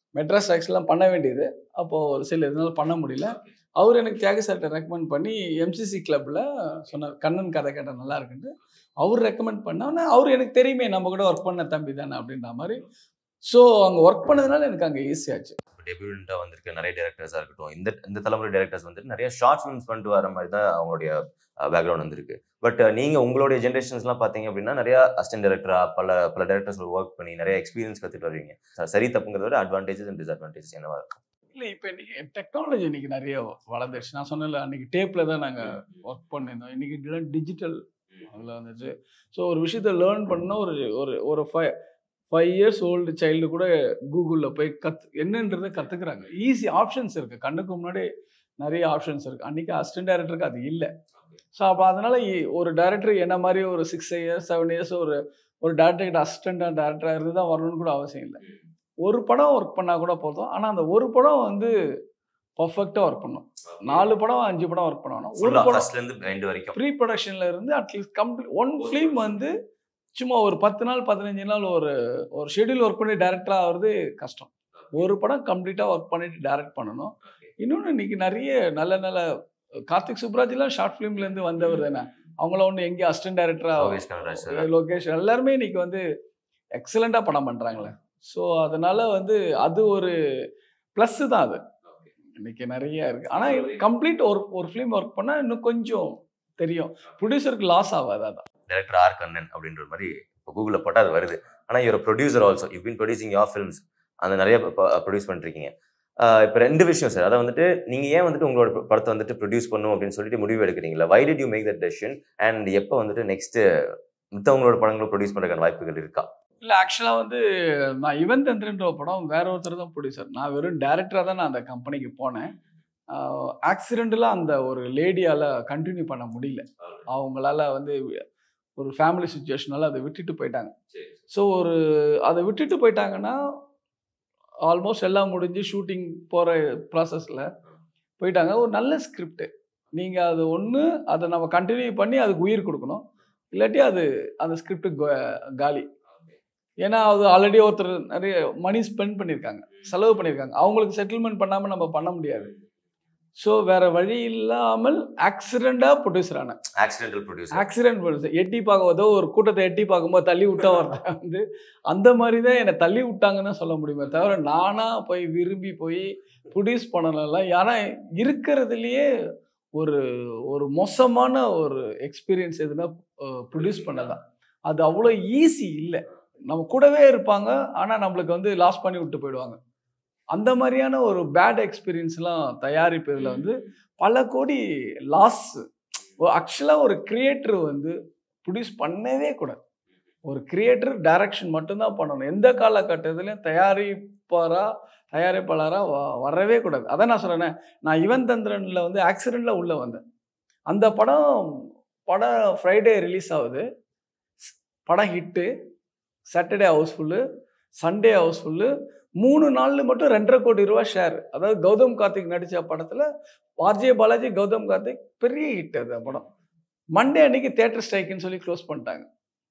மெட்ராஸ் டாக்ஸ்லாம் பண்ண வேண்டியது அப்போது ஒரு சில இதனால பண்ண முடியல அவர் எனக்கு தியாகி சார்கிட்ட ரெக்கமெண்ட் பண்ணி எம்சிசி கிளப்பில் சொன்னார் கண்ணன் கதை கேட்ட நல்லா இருக்குன்ட்டு அவர் ரெக்கமெண்ட் பண்ணோன்னே அவர் எனக்கு தெரியுமே நம்ம கூட ஒர்க் பண்ண தம்பி தானே அப்படின்ற மாதிரி ஸோ அங்கே ஒர்க் பண்ணதுனால எனக்கு அங்கே ஈஸியாச்சு டெபியூட்டாக வந்திருக்க நிறைய டேரக்டர்ஸாக இருக்கட்டும் இந்த இந்த தலைமுறை டேரக்டர்ஸ் வந்துட்டு நிறைய ஷார்ட் ஃபிலிம்ஸ் பண்ணிட்டு வர மாதிரி தான் அவங்களுடைய பேக்ரவுண்ட் வந்திருக்கு பட் நீங்கள் உங்களுடைய ஜென்ரேஷன்ஸ்லாம் பார்த்தீங்க அப்படின்னா நிறைய அசிஸ்டன்ட் டேரக்டராக பல பல டேரக்டர்ஸ் ஒர்க் பண்ணி நிறைய எக்ஸ்பீரியன்ஸ் கற்றுட்டு வருவீங்க ச- சரி தப்புங்கிறத விட அட்வான்டேஜஸ் அண்ட் டிஸ்அட்வான்டேஜஸ் என்னவா இருக்கும் இல்லை இப்போ இன்னைக்கு டெக்னாலஜி இன்னைக்கு நிறைய வளர்ந்துருச்சு நான் சொன்னல அன்னைக்கு டேப்பில் தான் நாங்கள் ஒர்க் பண்ணியிருந்தோம் இன்னைக்கு டிஜிட்டல் அதில் வந்துச்சு ஸோ ஒரு விஷயத்த லேர்ன் பண்ண ஒரு ஒரு ஒரு five five years old child கூட கூகுளில் போய் கத் என்னன்றதை கற்றுக்குறாங்க ஈஸி ஆப்ஷன்ஸ் இருக்குது கண்ணுக்கு முன்னாடி நிறைய ஆப்ஷன்ஸ் இருக்குது அன்றைக்கி அசிஸ்டன்ட் டேரக்டருக்கு அது இல்லை ஸோ அப்போ அதனால் ஒரு டேரக்டர் என்ன மாதிரி ஒரு சிக்ஸ் இயர்ஸ் செவன் இயர்ஸ் ஒரு ஒரு டேரக்டர் அசிஸ்டண்டாக டேரக்டராக இருந்து தான் வரணும்னு கூட அவசியம் இல்லை ஒரு படம் ஒர்க் பண்ணால் கூட போதும் ஆனால் அந்த ஒரு படம் வந்து பர்ஃபெக்டாக ஒர்க் பண்ணும் நாலு படம் அஞ்சு படம் ஒர்க் பண்ணணும் ஒரு ஃபுல்லாக படம் ஃபர்ஸ்ட்லேருந்து எண்டு வரைக்கும் ப்ரீ ப்ரொடக்ஷன்ல இருந்து அட்லீஸ்ட் கம்ப்ளீட் ஒன் ஃபிலிம் வந்து சும்மா ஒரு பத்து நாள் பதினஞ்சு நாள் ஒரு ஒரு ஷெட்யூல் ஒர்க் பண்ணி டேரக்டராக ஆகிறது கஷ்டம் ஒரு படம் கம்ப்ளீட்டாக ஒர்க் பண்ணிட்டு டைரக்ட் பண்ணணும் இன்னொன்று இன்னைக்கு நிறைய நல்ல நல்ல கார்த்திக் சுப்ராஜ்லாம் ஷார்ட் ஃபிலிம்லேருந்து வந்தவர் தானே அவங்கள ஒன்று எங்கேயும் அசிஸ்டன்ட் டேரக்டராக லோகேஷ் கனகராஜ் சார் லொகேஷன் எல்லாருமே இன்னைக்கு வந்து எக்ஸலண்ட்டாக படம் பண்ணுறாங்களே ஸோ அதனால வந்து அது ஒரு ப்ளஸ்ஸு தான் அது இன்னைக்கு நிறைய இருக்கு ஆனால் கம்ப்ளீட் ஒரு ஒரு ஃபிலிம் ஒர்க் பண்ணால் இன்னும் கொஞ்சம் தெரியும் ப்ரொடியூசருக்கு லாஸ் ஆகாது அதான் டேரக்டர் ஆர் கண்ணன் அப்படின்ற மாதிரி இப்போ கூகுளில் போட்டால் அது வருது ஆனால் இவர் producer also you been producing your films அந்த நிறைய ப்ரொடியூஸ் பண்ணிருக்கீங்க இப்போ ரெண்டு விஷயம் சார் அதை வந்துட்டு நீங்கள் ஏன் வந்துட்டு உங்களோட ப- படத்தை வந்துட்டு ப்ரொடியூஸ் பண்ணும் அப்படின்னு சொல்லிட்டு முடிவு எடுக்கிறீங்களா why did you make that decision and எப்போ வந்துட்டு நெக்ஸ்ட் மித்தவங்களோட படங்களும் ப்ரொடியூஸ் பண்ணுறதுக்கான வாய்ப்புகள் இருக்கா இல்லை ஆக்சுவலாக வந்து நான் இவன் தந்திரன்ற ஒரு படம் வேற ஒருத்தர் தான் ப்ரொடியூசர் நான் வெறும் டேரக்டராக தான் நான் அந்த கம்பெனிக்கு போனேன் ஆக்சிடென்டலாக அந்த ஒரு லேடியால் கண்டினியூ பண்ண முடியல அவங்களால வந்து ஒரு ஃபேமிலி சுச்சுவேஷனால அதை விட்டுட்டு போயிட்டாங்க ஸோ ஒரு அதை விட்டுட்டு போயிட்டாங்கன்னா ஆல்மோஸ்ட் எல்லாம் முடிஞ்சு ஷூட்டிங் போகிற ப்ராசஸில் போயிட்டாங்க ஒரு நல்ல ஸ்கிரிப்ட் நீங்கள் அது ஒன்று அதை நம்ம கண்டினியூ பண்ணி அதுக்கு உயிர் கொடுக்கணும் இல்லாட்டி அது அந்த ஸ்கிரிப்ட் காலி ஏன்னா அது ஆல்ரெடி ஒருத்தர் நிறைய மணி ஸ்பெண்ட் பண்ணியிருக்காங்க செலவு பண்ணியிருக்காங்க அவங்களுக்கு செட்டில்மெண்ட் பண்ணாமல் நம்ம பண்ண முடியாது ஸோ வேற வழி இல்லாமல் ஆக்சிடெண்ட்டாக ப்ரொடியூசர் ஆனேன் ஆக்சிடென்டல் ப்ரொடியூசர் ஆக்சிடென்ட் ப்ரொடியூசர் எட்டி பார்க்க ஏதோ ஒரு கூட்டத்தை எட்டி பார்க்கும்போது தள்ளி விட்டா ஒருத்தன் வந்து அந்த மாதிரி தான் என்னை தள்ளி விட்டாங்கன்னு தான் சொல்ல முடியுமே தவிர நானாக போய் விரும்பி போய் ப்ரொடியூஸ் பண்ணலாம் ஏன்னா இருக்கிறதுலையே ஒரு ஒரு மோசமான ஒரு எக்ஸ்பீரியன்ஸ் எதுனா ப்ரொடியூஸ் பண்ணதான் அது அவ்வளோ ஈஸி இல்லை நம்ம கூடவே இருப்பாங்க ஆனால் நம்மளுக்கு வந்து லாஸ் பண்ணி விட்டு போயிடுவாங்க அந்த மாதிரியான ஒரு பேட் எக்ஸ்பீரியன்ஸ்லாம் தயாரிப்பதில் வந்து பல கோடி லாஸ் ஆக்சுவலாக ஒரு கிரியேட்டர் வந்து ப்ரொடியூஸ் பண்ணவே கூடாது ஒரு கிரியேட்டர் டைரக்ஷன் மட்டும்தான் பண்ணணும் எந்த காலகட்டத்திலையும் தயாரிப்பாரா தயாரிப்பாளராக வ வரவே கூடாது அதான் நான் சொல்கிறேனே நான் யுவன் தந்திரனில் வந்து ஆக்சிடெண்ட்டில் உள்ளே வந்தேன் அந்த படம் படம் ஃப்ரைடே ரிலீஸ் ஆகுது படம் hit Saturday houseful Sunday houseful மூணு நாள்ல மட்டும் ரெண்டரை கோடி ரூபா ஷேர் அதாவது கௌதம் கார்த்திக் நடித்த படத்தில் ஆர்ஜே பாலாஜி கௌதம் கார்த்திக் பெரிய ஹிட் அது படம் மண்டே அன்னைக்கு தேட்டர் ஸ்ட்ரைக்குன்னு சொல்லி க்ளோஸ் பண்ணிட்டாங்க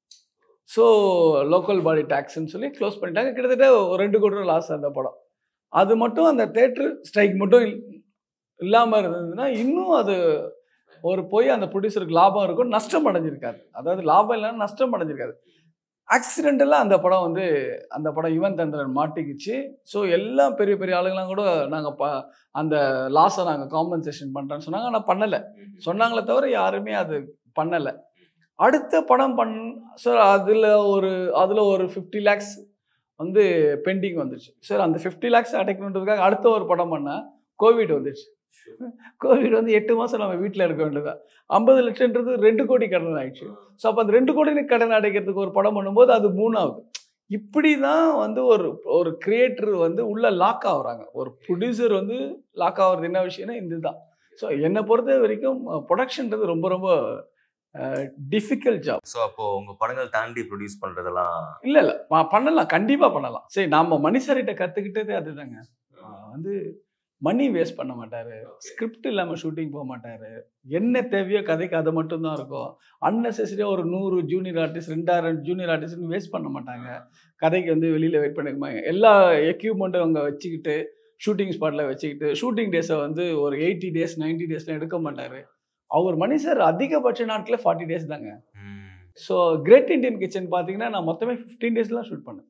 ஸோ லோக்கல் பாடி டேக்ஸ்ன்னு சொல்லி க்ளோஸ் பண்ணிட்டாங்க கிட்டத்தட்ட ஒரு ரெண்டு கோடி ரூபா லாஸ் அந்த படம் அது மட்டும் அந்த தேட்டர் ஸ்ட்ரைக் மட்டும் இல்லாமல் இருந்ததுன்னா இன்னும் அது ஒரு போய் அந்த ப்ரொடியூசருக்கு லாபம் இருக்கும் நஷ்டம் அடைஞ்சிருக்காரு அதாவது லாபம் இல்லைன்னா நஷ்டம் அடைஞ்சிருக்காரு ஆக்சிடென்டெல்லாம் அந்த படம் வந்து அந்த படம் யுவன் தந்திரன் மாட்டிக்கிச்சு ஸோ எல்லாம் பெரிய பெரிய ஆளுங்களாம் கூட நாங்கள் ப அந்த லாஸை நாங்கள் காம்பன்சேஷன் பண்ணுறோன்னு சொன்னாங்க ஆனால் பண்ணலை சொன்னாங்களே தவிர யாருமே அது பண்ணலை அடுத்த படம் பண் சார் அதில் ஒரு அதில் ஒரு ஃபிஃப்டி லேக்ஸ் வந்து பெண்டிங் வந்துச்சு சார் அந்த ஃபிஃப்டி லேக்ஸ் அடைக்கணுன்றதுக்காக அடுத்த ஒரு படம் பண்ணால் கோவிட் வந்துச்சு கோவிட் வந்து எட்டு மாதம் நம்ம வீட்டில் இருக்க வேண்டியதான் ஐம்பது லட்சம்ன்றது ரெண்டு கோடி கடன் ஆயிடுச்சு ஸோ அப்போ அந்த ரெண்டு கோடி கடன் அடைக்கிறதுக்கு ஒரு படம் பண்ணும்போது அது மூணாவது இப்படி தான் வந்து ஒரு ஒரு கிரியேட்டர் வந்து உள்ள லாக் ஆகுறாங்க ஒரு ப்ரொடியூசர் வந்து லாக் ஆகுறது என்ன விஷயம்னா இதுதான் ஸோ என்னை பொறுத்த வரைக்கும் ப்ரொடக்ஷன்றது ரொம்ப ரொம்ப டிஃபிகல்ட் ஜாப் ஸோ அப்போ உங்க படங்கள் தாண்டி ப்ரொடியூஸ் பண்றதெல்லாம் இல்லை இல்லை பண்ணலாம் கண்டிப்பாக பண்ணலாம் சரி நாம் மனுஷர்கிட்ட கற்றுக்கிட்டதே அதுதாங்க ஆஹ் வந்து மணி வேஸ்ட் பண்ண மாட்டாரு ஸ்கிரிப்ட் இல்லாம ஷூட்டிங் போக மாட்டாரு என்ன தேவையோ கதைக்கு அது மட்டும் தான் இருக்கும் அன்னெசரியாக ஒரு நூறு ஜூனியர் ஆர்டிஸ்ட் ரெண்டாயிரம் ஜூனியர் ஆர்டிஸ்ட் வேஸ்ட் பண்ண மாட்டாங்க கதைக்கு வந்து வெளியில வெயிட் பண்ணிருப்பாங்க எல்லா எக்யூப்மெண்ட்டும் அவங்க வச்சுக்கிட்டு ஷூட்டிங் ஸ்பாட்ல வச்சுக்கிட்டு ஷூட்டிங் டேஸை வந்து ஒரு எயிட்டி டேஸ் 90 டேஸ்ல எடுக்க மாட்டாரு அவர் மணி சார் அதிகபட்ச நாட்களே ஃபார்ட்டி டேஸ் தாங்க ஸோ கிரேட் இந்தியன் கிச்சன் பார்த்தீங்கன்னா நான் மொத்தமே ஃபிஃப்டீன் டேஸ்லாம் ஷூட் பண்ணேன்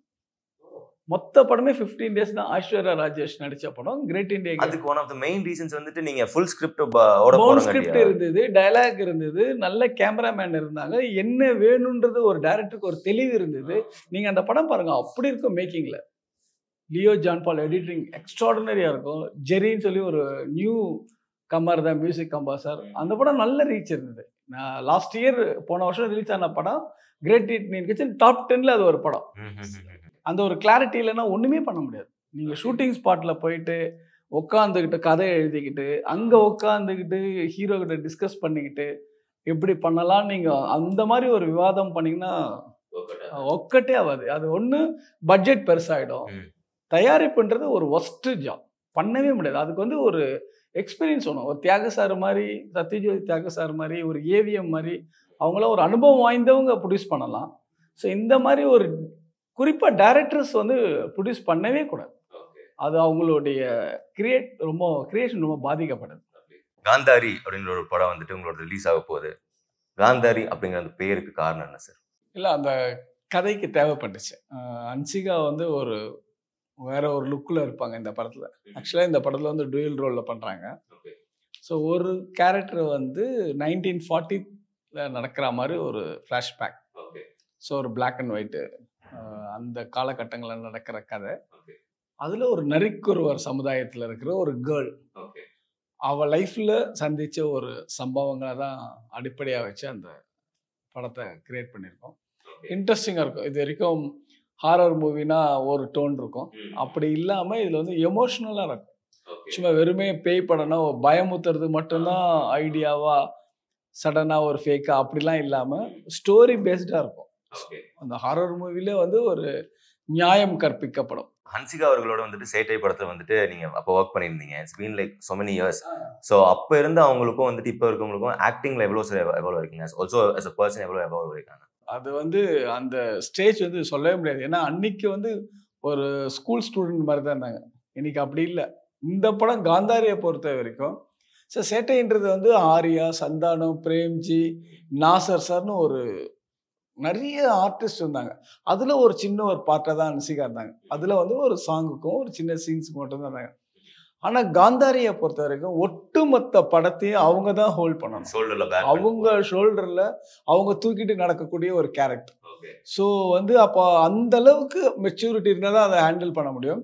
மொத்த படமே ஃபிஃப்டீன் டேஸ் தான் ஐஸ்வர்யா ராஜேஷ் நடிச்ச படம் கிரேட் இந்தியா அதுக்கு one of the main reasons வந்துட்டு நீங்க ஃபுல் ஸ்கிரிப்ட் ஓட பவுன் ஸ்கிரிப்ட் போறாங்க இருந்தது டயலாக் இருந்தது நல்ல கேமராமேன் இருந்தாங்க என்ன வேணுன்றது ஒரு டைரக்டருக்கு ஒரு தெளிவு இருந்தது நீங்க அந்த படம் பாருங்க அப்படி இருக்கும் மேக்கிங்ல லியோ ஜான் பால் எடிட்டிங் எக்ஸ்ட்ராடனரியா இருக்கும் ஜெரின்னு சொல்லி ஒரு நியூ கம்மர் தான் மியூசிக் கம்பாசர் அந்த படம் நல்ல ரீச் இருந்தது நான் லாஸ்ட் இயர் போன வருஷம் ரிலீஸ் ஆன படம் கிரேட் இந்தியன் கிச்சன் டாப் டென்ல அது ஒரு படம் அந்த ஒரு கிளாரிட்டி இல்லைன்னா ஒண்ணுமே பண்ண முடியாது நீங்க ஷூட்டிங் ஸ்பாட்ல போயிட்டு உட்காந்துக்கிட்டு கதை எழுதிக்கிட்டு அங்க உட்காந்துக்கிட்டு ஹீரோ கிட்ட டிஸ்கஸ் பண்ணிக்கிட்டு எப்படி பண்ணலாம் நீங்க அந்த மாதிரி ஒரு விவாதம் பண்ணீங்கன்னா ஒக்கட்டே ஆகாது அது ஒண்ணு பட்ஜெட் பெருசாயிடும் ம். தயாரிப்புன்றது ஒரு ஒஸ்ட் ஜாப் பண்ணவே முடியாது அதுக்கு வந்து ஒரு எக்ஸ்பீரியன்ஸ் வேணும் ஒரு தியாக சார் மாதிரி சத்யஜோதி தியாக சார் மாதிரி ஒரு ஏவிஎம் மாதிரி அவங்களாம் ஒரு அனுபவம் வாய்ந்தவங்க ப்ரொடியூஸ் பண்ணலாம் ஸோ இந்த மாதிரி ஒரு குறிப்பாக டைரக்டர்ஸ் வந்து ப்ரொடியூஸ் பண்ணவே கூடாது அது அவங்களுடைய கிரியேட் ரொம்ப கிரியேஷன் ரொம்ப பாதிக்கப்படுது காந்தாரி அப்படிங்கிற ஒரு படம் வந்துட்டு உங்களோட ரிலீஸ் ஆக போகுது காந்தாரி அப்படிங்கிற அந்த பேருக்கு காரணம் என்ன சார் இல்லை அந்த கதைக்கு தேவைப்பட்டுச்சு அஹ் அன்சிகா வந்து ஒரு வேற ஒரு லுக்கில் இருப்பாங்க இந்த படத்தில் ஆக்சுவலாக இந்த படத்தில் வந்து டூயல் ரோலில் பண்ணுறாங்க ஸோ ஒரு கேரக்டர் வந்து நைன்டீன் ஃபார்ட்டியில் நடக்கிற மாதிரி ஒரு ஃப்ளாஷ்பேக் ஸோ ஒரு பிளாக் அண்ட் ஒயிட்டு அந்த காலகட்டங்களில் நடக்கிற கதை அதில் ஒரு நரிக்குருவர் சமுதாயத்தில் இருக்கிற ஒரு கேர்ள் அவ லைஃப்ல சந்திச்ச ஒரு சம்பவங்களை தான் அடிப்படையாக வச்சு அந்த படத்தை கிரியேட் பண்ணியிருக்கோம் இன்ட்ரெஸ்டிங்காக இருக்கும் இது வரைக்கும் ஹாரர் மூவினா ஒரு டோன் இருக்கும் அப்படி இல்லாமல் இதில் வந்து எமோஷ்னலாக இருக்கும் சும்மா வெறுமே பேய் படம்னா ஒரு பயமுத்துறது மட்டும்தான் ஐடியாவா சடனாக ஒரு ஃபேக்கா அப்படிலாம் இல்லாமல் ஸ்டோரி பேஸ்டாக இருக்கும் அந்த ஹாரர் மூவில வந்து ஒரு நியாயம் கற்பிக்கப்படும் ஹன்சிகா அவர்களோட வந்துட்டு சேட்டை படத்துல வந்துட்டு நீங்க அப்போ ஒர்க் பண்ணியிருந்தீங்க it's been like so many years so அப்போ இருந்து அவங்களுக்கும் வந்துட்டு இப்போ இருக்கவங்களுக்கும் ஆக்டிங்ல எவ்வளோ சார் எவ்வளோ இருக்கீங்க ஆல்சோ as a பர்சன் எவ்வளோ எவ்வளோ இருக்காங்க அது வந்து அந்த ஸ்டேஜ் வந்து சொல்லவே முடியாது ஏன்னா அன்னைக்கு வந்து ஒரு ஸ்கூல் ஸ்டூடெண்ட் மாதிரி தான் இருந்தாங்க இன்னைக்கு அப்படி இல்லை இந்த படம் காந்தாரியை பொறுத்த வரைக்கும் ஸோ சேட்டைன்றது வந்து ஆர்யா சந்தானம் பிரேம்ஜி நாசர் சார்னு ஒரு நிறைய ஆர்டிஸ்ட் இருந்தாங்க அதுல ஒரு சின்ன ஒரு பார்ட்டை தான் அனுசிகா இருந்தாங்க அதுல வந்து ஒரு சாங்குக்கும் ஒரு சின்ன சீன்ஸுக்கு மட்டும் தான் இருந்தாங்க ஆனா காந்தாரியை பொறுத்த வரைக்கும் ஒட்டுமொத்த படத்தையும் அவங்க தான் ஹோல்ட் பண்ணணும் ஷோல்டர்ல பேக் அவங்க ஷோல்டர்ல அவங்க தூக்கிட்டு நடக்கக்கூடிய ஒரு கேரக்டர் ஸோ வந்து அப்போ அந்த அளவுக்கு மெச்சூரிட்டி இருந்தால் தான் அதை ஹேண்டில் பண்ண முடியும்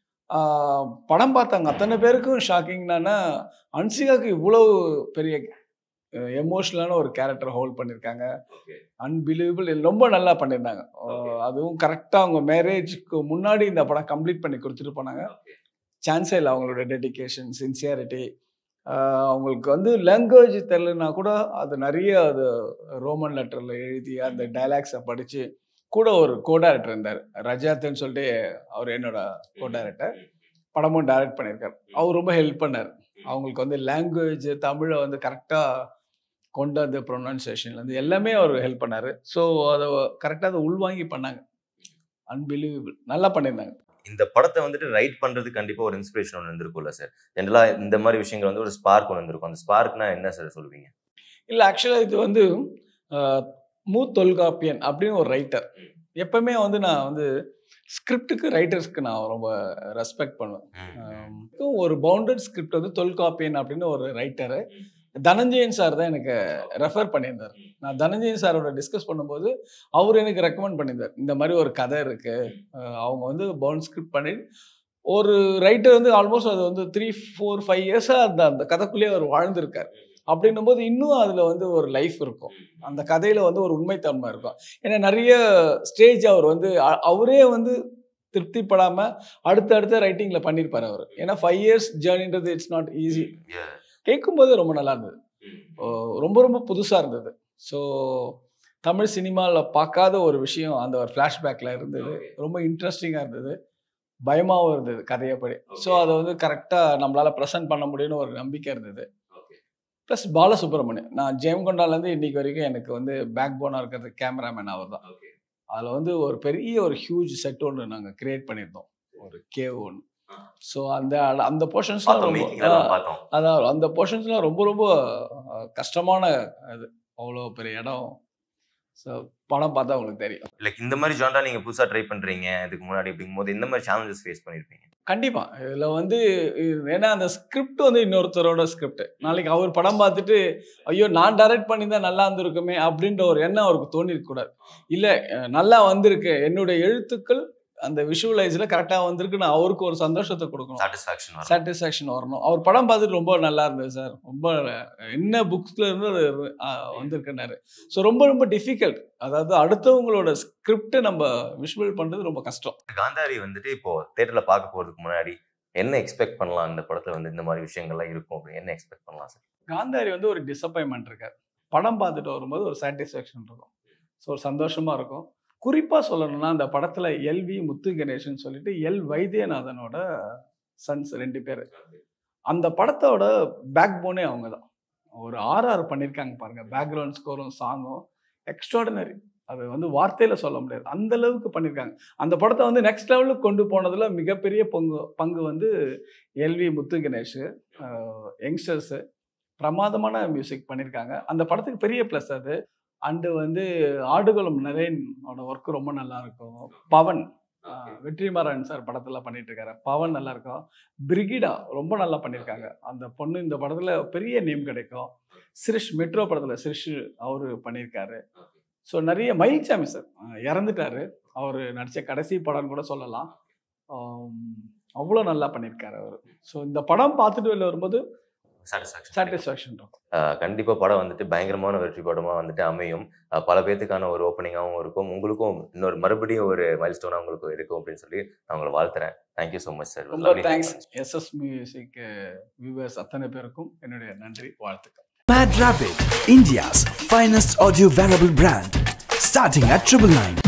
ஆஹ் படம் பார்த்தாங்க அத்தனை பேருக்கும் ஷாக்கிங் என்னன்னா அன்சிகாக்கு இவ்வளவு பெரிய எமோஷனலான ஒரு கேரக்டர் ஹோல்ட் பண்ணியிருக்காங்க அன்பிலீவபிள் ரொம்ப நல்லா பண்ணியிருந்தாங்க ஆஹ் அதுவும் கரெக்டாக அவங்க மேரேஜுக்கு முன்னாடி இந்த படம் கம்ப்ளீட் பண்ணி கொடுத்துட்டு போனாங்க சான்ஸே இல்லை அவங்களோட டெடிகேஷன் சின்சியாரிட்டி அவங்களுக்கு வந்து லாங்குவேஜ் தெரிலனா கூட அது நிறைய அது ரோமன் லெட்டரில் எழுதி அந்த டைலாக்ஸை படித்து கூட ஒரு கோ டைரக்டர் இருந்தார் ரஜாத்துன்னு சொல்லிட்டு அவர் என்னோட கோ டைரக்டர் படமும் டைரக்ட் பண்ணியிருக்காரு அவர் ரொம்ப ஹெல்ப் பண்ணார் அவங்களுக்கு வந்து லாங்குவேஜ் தமிழை வந்து கரெக்டாக கொண்டு வந்து ப்ரொனன்சியேஷன்லேருந்து எல்லாமே அவர் ஹெல்ப் பண்ணார் ஸோ அதை கரெக்டாக அதை உள்வாங்கி பண்ணாங்க அன்பிலீவபிள் நல்லா பண்ணியிருந்தாங்க இந்த படத்தை வந்துட்டு ரைட் பண்றது கண்டிப்பா ஒரு இன்ஸ்பிரேஷன் ஒன்று இருந்திருக்கும்ல சார் ஜென்ரலா இந்த மாதிரி விஷயங்கள் வந்து ஒரு ஸ்பார்க் ஒன்று இருந்திருக்கும் அந்த ஸ்பார்க்னா என்ன சார் சொல்லுவீங்க இல்லை ஆக்சுவலாக இது வந்து ஆஹ், மு தொல்காப்பியன் அப்படின்னு ஒரு ரைட்டர் எப்பவுமே வந்து நான் வந்து ஸ்கிரிப்டுக்கு ரைட்டர்ஸ்க்கு நான் ரொம்ப ரெஸ்பெக்ட் பண்ணுவேன் ஆம், ஒரு பவுண்டட் ஸ்கிரிப்ட் வந்து தொல்காப்பியன் அப்படின்னு ஒரு ரைட்டரு தனஞ்சயன் சார் தான் எனக்கு ரெஃபர் பண்ணியிருந்தார் நான் தனஞ்சயன் சாரோட டிஸ்கஸ் பண்ணும்போது அவர் எனக்கு ரெக்கமெண்ட் பண்ணியிருந்தார் இந்த மாதிரி ஒரு கதை இருக்கு அஹ் அவங்க வந்து பவுண்ட் ஸ்கிரிப்ட் பண்ணி ஒரு ரைட்டர் வந்து ஆல்மோஸ்ட் அது வந்து த்ரீ ஃபோர் ஃபைவ் இயர்ஸாக அந்த அந்த கதைக்குள்ளேயே அவர் வாழ்ந்திருக்கார் அப்படின்னும் போது இன்னும் அதில் வந்து ஒரு லைஃப் இருக்கும் அந்த கதையில் வந்து ஒரு உண்மைத்தன்மை இருக்கும் ஏன்னா நிறைய ஸ்டேஜ் அவர் வந்து அ- அவரே வந்து திருப்திப்படாமல் அடுத்தடுத்த ரைட்டிங்கில் பண்ணியிருப்பார் அவர் ஏன்னா ஃபைவ் இயர்ஸ் ஜேர்னின்றது இட்ஸ் நாட் ஈஸி கேட்கும்போது ரொம்ப நல்லா இருந்தது ஓ, ரொம்ப ரொம்ப புதுசாக இருந்தது ஸோ தமிழ் சினிமாவில் பார்க்காத ஒரு விஷயம் அந்த ஒரு ஃப்ளாஷ்பேக்கில் இருந்தது ரொம்ப இன்ட்ரெஸ்டிங்காக இருந்தது பயமாகவும் இருந்தது கதையப்படி ஸோ அதை வந்து கரெக்டாக நம்மளால ப்ரெசென்ட் பண்ண முடியும்னு ஒரு நம்பிக்கை இருந்தது ப்ளஸ் பாலசுப்ரமணியம் நான் ஜெயம்கொண்டாலேருந்து இன்னைக்கு வரைக்கும் எனக்கு வந்து பேக் போனாக இருக்கிறது கேமராமேன் அவர் தான் அதில் வந்து ஒரு பெரிய ஒரு ஹியூஜ் செட் ஒன்று நாங்கள் கிரியேட் பண்ணியிருந்தோம் ஒரு கேவ் ஒன்று ஸோ அந்த அந்த போர்ஷன்ஸ்லாம் பார்த்தோம் ரொம்ப மேக்கிங்ல தான் பார்த்தோம் அதான் அந்த போர்ஷன்ஸ்லாம் ரொம்ப ரொம்ப அஹ், கஷ்டமான இது அவ்வளோ பெரிய இடம் ஸோ படம் பார்த்தா உங்களுக்கு தெரியும் லைக் இந்த மாதிரி ஜான்ரா நீங்க புதுசா ட்ரை பண்றீங்க இதுக்கு முன்னாடி அப்படிங்கும்போது இந்த மாதிரி சேலஞ்சஸ் ஃபேஸ் பண்ணிருப்பீங்க கண்டிப்பா இதுல வந்து இது- ஏன்னா அந்த ஸ்கிரிப்ட் வந்து இன்னொருத்தரோட ஸ்கிரிப்ட் நாளைக்கு அவர் படம் பார்த்துட்டு ஐயோ நான் டைரக்ட் பண்ணியிருந்தா நல்லா இருந்திருக்குமே அப்படின்ற ஒரு எண்ணம் அவருக்கு தோணிருக்க கூடாது இல்ல அஹ், நல்லா வந்திருக்கு என்னுடைய எழுத்துக்கள் அந்த விஷுவலைஸ்ல கரெக்டா வந்திருக்குன்னு அவருக்கு ஒரு சந்தோஷத்தை கொடுக்கணும் சாட்டிஸ்ஃபேக்ஷன் வரும் சாட்டிஸ்ஃபேக்ஷன் வரணும் அவர் படம் பார்த்துட்டு ரொம்ப நல்லா இருந்தது சார் ரொம்ப அஹ், என்ன புக்ஸ்ல இருந்து அது, அஹ், வந்திருக்குன்னாரு ஸோ ரொம்ப ரொம்ப டிஃபிகல்ட் அதாவது அடுத்தவங்களோட ஸ்கிரிப்டை நம்ம விஷுவல் பண்றது ரொம்ப கஷ்டம் காந்தாரி வந்துட்டு இப்போ தேட்டர்ல பார்க்க போறதுக்கு முன்னாடி என்ன எக்ஸ்பெக்ட் பண்ணலாம் இந்த படத்துல வந்து இந்த மாதிரி விஷயங்கள்லாம் இருக்கும் அப்படின்னு என்ன எக்ஸ்பெக்ட் பண்ணலாம் சார் காந்தாரி வந்து ஒரு டிசப்பாயின்மெண்ட் இருக்காது படம் பார்த்துட்டு வரும்போது ஒரு சாட்டிஸ்ஃபேக்ஷன் இருக்கும் ஸோ ஒரு சந்தோஷமா இருக்கும் குறிப்பா சொல்லணும்னா அந்த படத்துல எல்வி முத்து கணேஷன் சொல்லிட்டு எல் வைத்தியநாதனோட சன்ஸ் ரெண்டு பேர் அந்த படத்தோட பேக் போனே அவங்க தான் ஒரு ஆர்ஆர் பண்ணியிருக்காங்க பாருங்க பேக்ரவுண்ட் ஸ்கோரும் சாங்கும் எக்ஸ்ட்ராடினரி அது வந்து வார்த்தையில சொல்ல முடியாது அந்த அளவுக்கு பண்ணியிருக்காங்க அந்த படத்தை வந்து நெக்ஸ்ட் லெவலுக்கு கொண்டு போனதுல மிகப்பெரிய பங்கு பங்கு வந்து எல்வி முத்து கணேஷ் யங்ஸ்டர்ஸு பிரமாதமான மியூசிக் பண்ணியிருக்காங்க அந்த படத்துக்கு பெரிய ப்ளஸ் அது அண்டு வந்து ஆடுகுளம் நரேனோட ஒர்க்கு ரொம்ப நல்லா இருக்கும் பவன் ஆஹ், வெற்றிமாறன் சார் படத்துல பண்ணிட்டு இருக்காரு பவன் நல்லா இருக்கும் பிரிகிடா ரொம்ப நல்லா பண்ணியிருக்காங்க அந்த பொண்ணு இந்த படத்துல பெரிய நேம் கிடைக்கும் சிரிஷ் மெட்ரோ படத்துல சிரிஷ் அவரு பண்ணியிருக்காரு ஸோ நிறைய மயில்சாமி சார் ஆஹ், இறந்துட்டாரு அவர் நடிச்ச கடைசி படம்னு கூட சொல்லலாம் அவ்வளோ நல்லா பண்ணியிருக்காரு அவர் ஸோ இந்த படம் பார்த்துட்டு வெளில வரும்போது சாட்டிஸ்ஃபேக்ஷன் சாட்டிஸ்ஃபேக்ஷன் இருக்கும் கண்டிப்பா படம் வந்துட்டு பயங்கரமான வெற்றி படமா வந்துட்டு அமையும் அஹ் பல பேத்துக்கான ஒரு ஓப்பனிங்காகவும் இருக்கும் உங்களுக்கும் இன்னொரு மறுபடியும் ஒரு மைல்ஸ்டோனா உங்களுக்கு இருக்கும் அப்படின்னு சொல்லி நான் உங்களை வாழ்த்துறேன் தேங்க்யூ ஸோ மச் சார் ரொம்ப தேங்க்ஸ் எஸ்எஸ் மியூசிக் வியூவர்ஸ் அத்தனை பேருக்கும் என்னுடைய நன்றி வாழ்த்துக்கள் Mad Rabbit, India's finest audio wearable brand. Starting at triple nine.